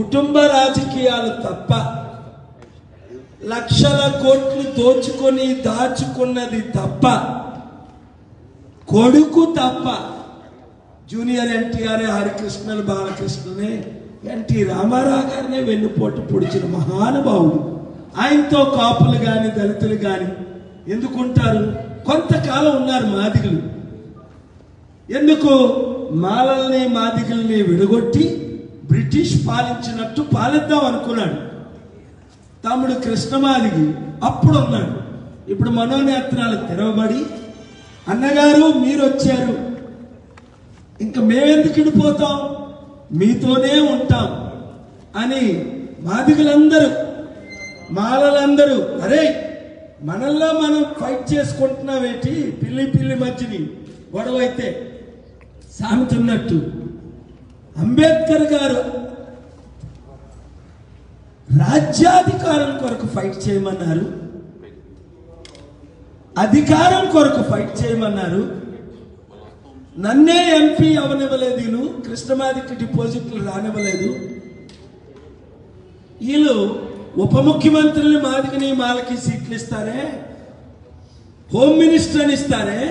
కుటుంబ రాజకీయాలు తప్ప లక్షల కోట్లు దోచుకొని దాచుకున్నది తప్ప కొడుకు తప్ప జూనియర్ ఎన్టీఆర్ హరికృష్ణులు బాలకృష్ణనే ఎన్టీ రామారావు గారినే వెన్నుపోటు పొడిచిన మహానుభావుడు ఆయనతో కాపులు గాని దళితులు గాని ఎందుకుంటారు కొంతకాలం ఉన్నారు మాదిగలు ఎందుకు మాలల్ని మాదిగల్ని విడగొట్టి బ్రిటిష్ పాలించినట్టు పాలిద్దాం అనుకున్నాడు తమ్ముడు కృష్ణమాదిగి అప్పుడు ఉన్నాడు ఇప్పుడు మనోనేత్రాలు తెరవబడి అన్నగారు మీరు వచ్చారు ఇంకా మేమెందుకు ఇడిపోతాం మీతోనే ఉంటాం అని మాదిగలందరూ మాలలందరూ అరే మనల్లో మనం ఫైట్ చేసుకుంటున్నావేంటి పిల్లి పిల్లి మధ్యని గొడవ అయితే సాగుతున్నట్టు అంబేద్కర్ గారు రాజ్యాధికారం కొరకు ఫైట్ చేయమన్నారు అధికారం కొరకు ఫైట్ చేయమన్నారు నన్నే ఎంపీ అవనివ్వలేదు వీళ్ళు కృష్ణమాదికి డిపాజిట్లు రానివ్వలేదు వీళ్ళు ఉప ముఖ్యమంత్రులు మాదిగని మాలకి సీట్లు ఇస్తారే హోమ్ మినిస్టర్ అని ఇస్తారే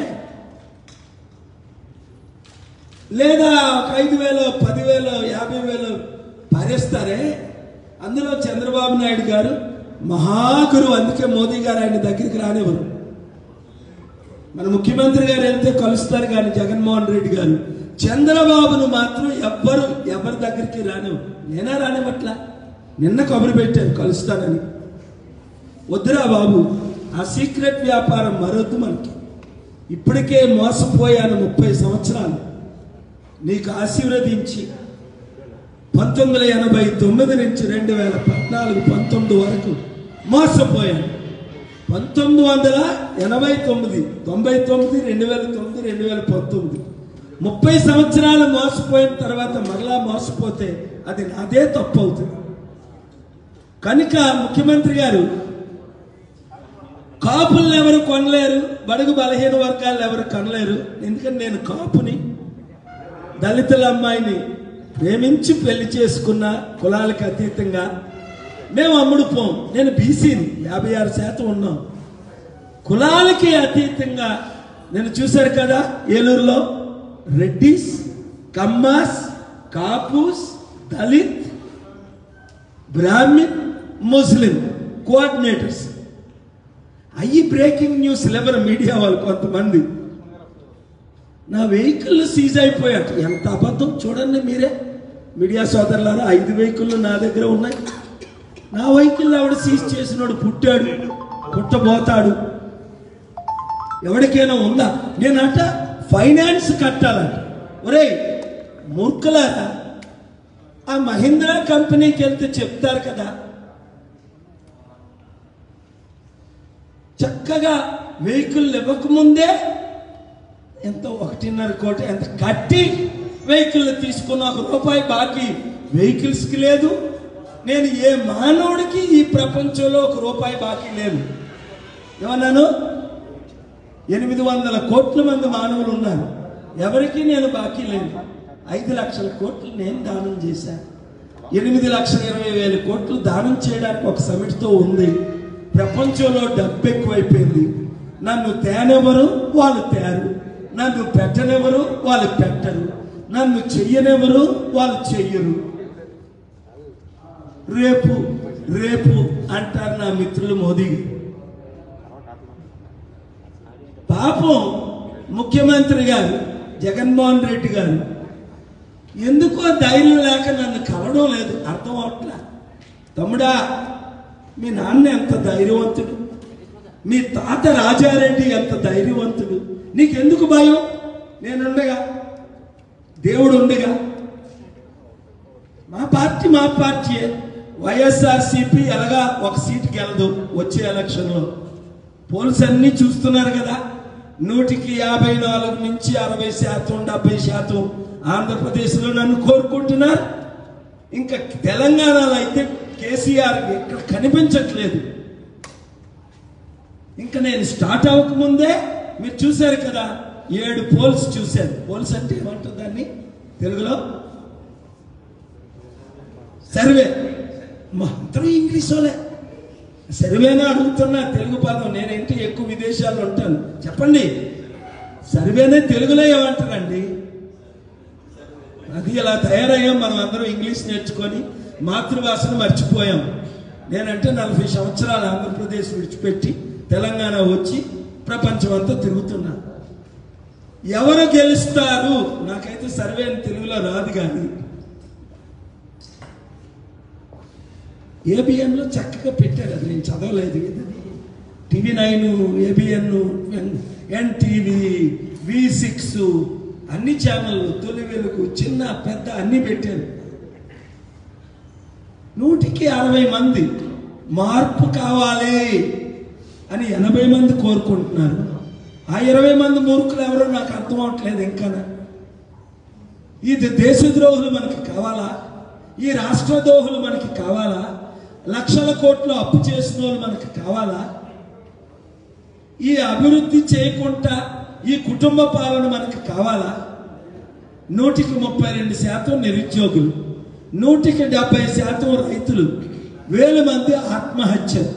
లేదా ఒక ఐదు వేలు పదివేలు యాభై వేలు పారేస్తారే అందులో చంద్రబాబు నాయుడు గారు మహాగురు అందుకే మోదీ గారు ఆయన దగ్గరికి రానివ్వరు మన ముఖ్యమంత్రి గారు వెళ్తే కలుస్తారు కానీ జగన్మోహన్ రెడ్డి గారు చంద్రబాబును మాత్రం ఎవ్వరు ఎవరి దగ్గరికి రానివ్వరు నేనా రానివ్వట్లా నిన్న కబురు పెట్టాను కలుస్తానని వద్దురా బాబు ఆ సీక్రెట్ వ్యాపారం మరొద్దు మనకి ఇప్పటికే మోసపోయాను ముప్పై సంవత్సరాలు నీకు ఆశీర్వదించి పంతొమ్మిది వందల ఎనభై తొమ్మిది నుంచి రెండు వేల పద్నాలుగు పంతొమ్మిది వరకు మోసపోయాను పంతొమ్మిది వందల ఎనభై తొమ్మిది తొంభై తొమ్మిది రెండు వేల తొమ్మిది రెండు వేల పంతొమ్మిది ముప్పై సంవత్సరాలు మోసపోయిన తర్వాత మరలా మోసపోతే అది నాదే తప్పు అవుతుంది కనుక ముఖ్యమంత్రి గారు కాపుల్ని ఎవరు కొనలేరు బడుగు బలహీన వర్గాలను ఎవరు కొనలేరు ఎందుకంటే నేను కాపుని దళితుల అమ్మాయిని ప్రేమించి పెళ్లి చేసుకున్న కులాలకు అతీతంగా మేము అమ్ముడు పోం నేను బీసీని యాభై ఆరు శాతం ఉన్నాం కులాలకి అతీతంగా నేను చూశారు కదా ఏలూరులో Reddys Kammas Kapus Dalit Brahmin Muslim coordinators అయ్యి బ్రేకింగ్ న్యూస్ ఎవరు మీడియా వాళ్ళు కొంతమంది నా వెహికల్ సీజ్ అయిపోయాట ఎంత అబద్ధం చూడండి మీరే మీడియా సోదరులారా ఐదు వెహికల్ నా దగ్గర ఉన్నాయి నా వెహికల్ ఆవిడ సీజ్ చేసినోడు పుట్టాడు పుట్టబోతాడు ఎవరికైనా ఉందా నేనట ఫైనాన్స్ కట్టాలంట ఒరేయ్ మూర్ఖలారా ఆ మహీంద్రా కంపెనీకి వెళ్తే చెప్తారు కదా చక్కగా వెహికల్ ఇవ్వకముందే ఎంత ఒకటిన్నర కోటి ఎంత కట్టి వెహికల్ తీసుకున్న ఒక రూపాయి బాకీ వెహికల్స్కి లేదు నేను ఏ మానవుడికి ఈ ప్రపంచంలో ఒక రూపాయి బాకీ లేదు ఏమన్నాను ఎనిమిది వందల కోట్ల మంది మానవులు ఉన్నారు ఎవరికి నేను బాకీ లేదు ఐదు లక్షల కోట్లు నేను దానం చేశాను ఎనిమిది లక్షల ఇరవై వేల కోట్లు దానం చేయడానికి ఒక సమిటితో ఉంది ప్రపంచంలో డబ్బు ఎక్కువైపోయింది నన్ను తేనెవరు వాళ్ళు తేరు నన్ను పెట్టనెవరు వాళ్ళు పెట్టరు నన్ను చెయ్యనెవరు వాళ్ళు చెయ్యరు రేపు రేపు అంటారు నా మిత్రులు మోదీ పాపం ముఖ్యమంత్రి గారు జగన్మోహన్ రెడ్డి గారు ఎందుకో ధైర్యం లేక నన్ను కలవడం లేదు అర్థం అవట్లా తమ్ముడా మీ నాన్న ఎంత ధైర్యవంతుడు మీ తాత రాజారెడ్డి ఎంత ధైర్యవంతుడు నీకెందుకు భయం నేనుండగా దేవుడు ఉండగా మా పార్టీ మా పార్టీయే వైఎస్ఆర్సీపీ ఎలాగా ఒక సీటుకి వెళ్ళదు వచ్చే ఎలక్షన్లో పోల్స్ అన్ని చూస్తున్నారు కదా నూటికి యాభై నాలుగు నుంచి అరవై శాతం డెబ్బై శాతం ఆంధ్రప్రదేశ్లో నన్ను కోరుకుంటున్నారు ఇంకా తెలంగాణలో అయితే కేసీఆర్ ఇక్కడ కనిపించట్లేదు ఇంకా నేను స్టార్ట్ అవ్వకముందే మీరు చూశారు కదా ఏడు పోల్స్ చూశారు పోల్స్ అంటే ఏమంటారు దాన్ని తెలుగులో సర్వే మా అందరూ ఇంగ్లీష్ వాళ్ళే సర్వేనా అడుగుతున్నా తెలుగు పదం నేనేంటి ఎక్కువ విదేశాల్లో ఉంటాను చెప్పండి సర్వేనే తెలుగులో ఏమంటారండి అది ఇలా తయారయ్యాం మనం అందరం ఇంగ్లీష్ నేర్చుకొని మాతృభాషను మర్చిపోయాం నేనంటే నలభై సంవత్సరాలు ఆంధ్రప్రదేశ్ విడిచిపెట్టి తెలంగాణ వచ్చి ప్రపంచం అంతా తిరుగుతున్నా ఎవరు గెలుస్తారు నాకైతే సర్వే అని తెలుగులో రాదు కానీ ఏబిఎన్లో చక్కగా పెట్టారు అది నేను చదవలేదు ఇది TV nine ABN NTV V six అన్ని ఛానళ్ళు తొలి వెలుగు చిన్న పెద్ద అన్ని పెట్టారు నూటికి అరవై మంది మార్పు కావాలి అని ఎనభై మంది కోరుకుంటున్నారు ఆ ఇరవై మంది మూర్ఖులు ఎవరో నాకు అర్థం అవట్లేదు ఇంకా ఇది దేశద్రోహులు మనకి కావాలా ఈ రాష్ట్రద్రోహులు మనకి కావాలా లక్షల కోట్లు అప్పు చేసిన వాళ్ళు మనకి కావాలా ఈ అభివృద్ధి చేయకుండా ఈ కుటుంబ పాలన మనకి కావాలా నూటికి ముప్పై రెండు శాతం నిరుద్యోగులు నూటికి డెబ్బై శాతం రైతులు వేల మంది ఆత్మహత్యలు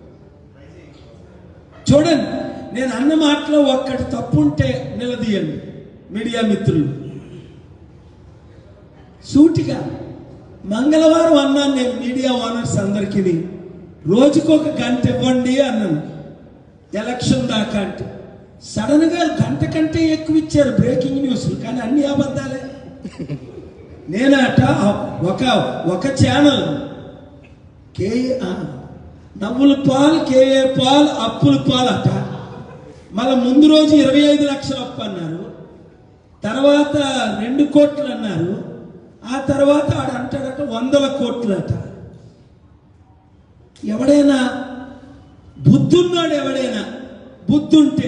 చూడండి నేను అన్న మాటలో ఒక్కటి తప్పుంటే నిలదీయండి మీడియా మిత్రులు సూటిగా మంగళవారం అన్నాను నేను మీడియా ఓనర్స్ అందరికీ రోజుకొక గంట ఇవ్వండి అన్నాను ఎలక్షన్ దాకా అంటే సడన్ గా గంట కంటే ఎక్కువ ఇచ్చారు బ్రేకింగ్ న్యూస్ కానీ అన్ని అబద్ధాలే నేనట ఒక ఒక ఛానల్ కే నవ్వుల పాలు కేఏ పాల్ అప్పుల పాలు అట మళ్ళీ ముందు రోజు ఇరవై ఐదు లక్షలు అప్పు అన్నారు తర్వాత రెండు కోట్లు అన్నారు ఆ తర్వాత ఆడు అంటాడట వందల కోట్లు అట ఎవడైనా బుద్ధున్నాడు ఎవడైనా బుద్ధుంటే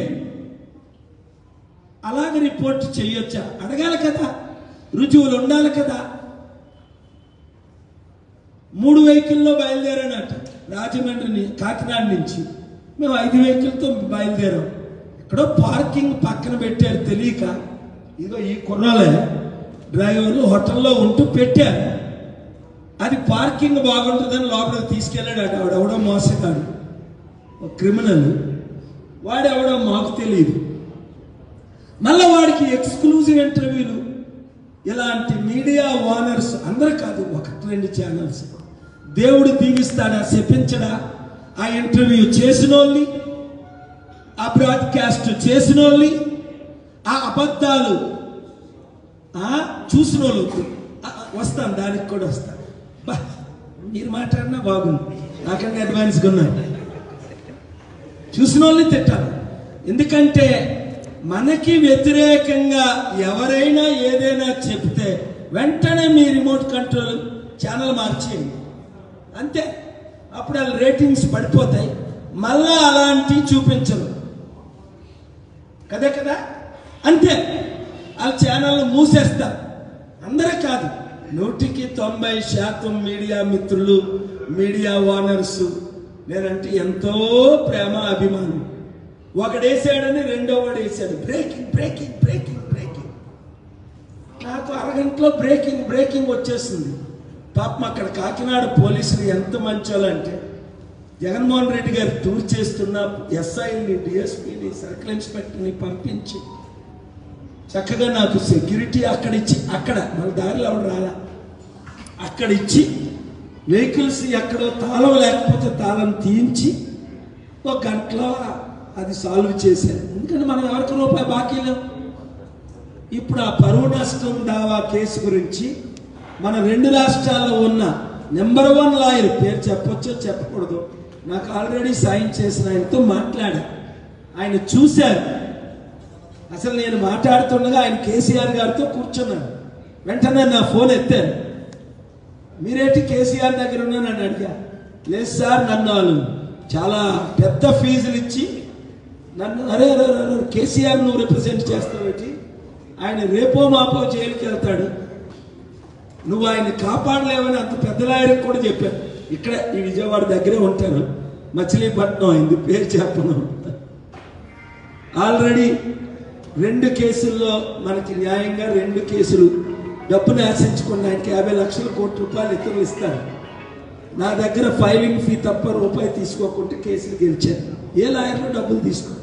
అలాగ రిపోర్ట్ చేయొచ్చా అడగాలి కదా రుజువులు ఉండాలి కదా మూడు వెహికల్లో బయలుదేరానట రాజమండ్రిని కాకినాడ నుంచి మేము ఐదు వెహికల్తో బయలుదేరాం ఎక్కడో పార్కింగ్ పక్కన పెట్టారు తెలియక ఇదిగో ఈ కుర్రాలే డ్రైవర్లు హోటల్లో ఉంటూ పెట్టారు అది పార్కింగ్ బాగుంటుందని లోపలికి తీసుకెళ్ళాడు అటు ఆవిడెవడో మోసగాడు ఒక క్రిమినల్ వాడెవడో మాకు తెలియదు మళ్ళీ వాడికి ఎక్స్క్లూజివ్ ఇంటర్వ్యూలు ఇలాంటి మీడియా ఓనర్స్ అందరు కాదు ఒకటి రెండు ఛానల్స్ దేవుడు దీవిస్తాడా చెప్పించడా ఆ ఇంటర్వ్యూ చేసిన వాళ్ళని ఆ బ్రాడ్కాస్ట్ చేసిన వాళ్ళని ఆ అబద్ధాలు ఆ చూసిన వాళ్ళు ఆ, వస్తాను దానికి కూడా వస్తాను బా మీరు మాట్లాడినా బాగుంది నాకన్నా అడ్వాన్స్గా ఉన్నాయి చూసిన వాళ్ళని తిట్టాలి ఎందుకంటే మనకి వ్యతిరేకంగా ఎవరైనా ఏదైనా చెప్తే వెంటనే మీ రిమోట్ కంట్రోల్ ఛానల్ మార్చేయండి అంతే అప్పుడు వాళ్ళ రేటింగ్స్ పడిపోతాయి మళ్ళా అలాంటివి చూపించరు కదా కదా అంతే వాళ్ళ ఛానల్ మూసేస్తారు అందరూ కాదు నూటికి తొంభై శాతం మీడియా మిత్రులు మీడియా ఓనర్స్ నేనంటే ఎంతో ప్రేమ అభిమానం ఒకడేసాడని రెండో వాడు వేసాడు బ్రేకింగ్ బ్రేకింగ్ బ్రేకింగ్ బ్రేకింగ్ నాకు అరగంటలో బ్రేకింగ్ బ్రేకింగ్ వచ్చేసింది పాపం అక్కడ కాకినాడ పోలీసులు ఎంత మంచోళ్ళంటే జగన్మోహన్ రెడ్డి గారు టూర్ చేస్తున్న ఎస్ఐని డిఎస్పీని సర్కిల్ ఇన్స్పెక్టర్ని పంపించి చక్కగా నాకు సెక్యూరిటీ అక్కడ ఇచ్చి అక్కడ మన దారిలో ఎవడు రాలా అక్కడ ఇచ్చి వెహికల్స్ ఎక్కడో తాళం లేకపోతే తాళం తీయించి ఒక గంటలో అది సాల్వ్ చేశారు ఎందుకంటే మనం ఎవరికి రూపాయి బాకీ లేవు ఇప్పుడు ఆ పరువు నష్టం దావా కేసు గురించి మన రెండు రాష్ట్రాల్లో ఉన్న నెంబర్ వన్ లాయర్ పేరు చెప్పొచ్చో చెప్పకూడదు నాకు ఆల్రెడీ సాయం చేసిన ఆయనతో మాట్లాడా ఆయన చూశారు అసలు నేను మాట్లాడుతుండగా ఆయన కేసీఆర్ గారితో కూర్చున్నాను వెంటనే నా ఫోన్ ఎత్తాను మీరేంటి కేసీఆర్ దగ్గర ఉన్నానని అడిగా లేదు సార్ నన్ను వాళ్ళు చాలా పెద్ద ఫీజులు ఇచ్చి నన్ను అరే అరే అరే, అరే, కేసీఆర్ నువ్వు రిప్రజెంట్ చేస్తావేటి ఆయన రేపో మాపో జైలుకి వెళ్తాడు నువ్వు ఆయన కాపాడలేవని అంత పెద్ద లాయర్కి కూడా చెప్పాను ఇక్కడ ఈ విజయవాడ దగ్గరే ఉంటారు మచిలీపట్నం అయింది పేరు చెప్పను ఆల్రెడీ రెండు కేసుల్లో మనకి న్యాయంగా రెండు కేసులు డబ్బుని ఆశించుకున్న ఆయనకి యాభై లక్షల కోటి రూపాయలు ఇతరులు ఇస్తారు నా దగ్గర ఫైలింగ్ ఫీ తప్ప రూపాయి తీసుకోకుంటే కేసులు గెలిచాను ఏ లాయర్లు డబ్బులు తీసుకో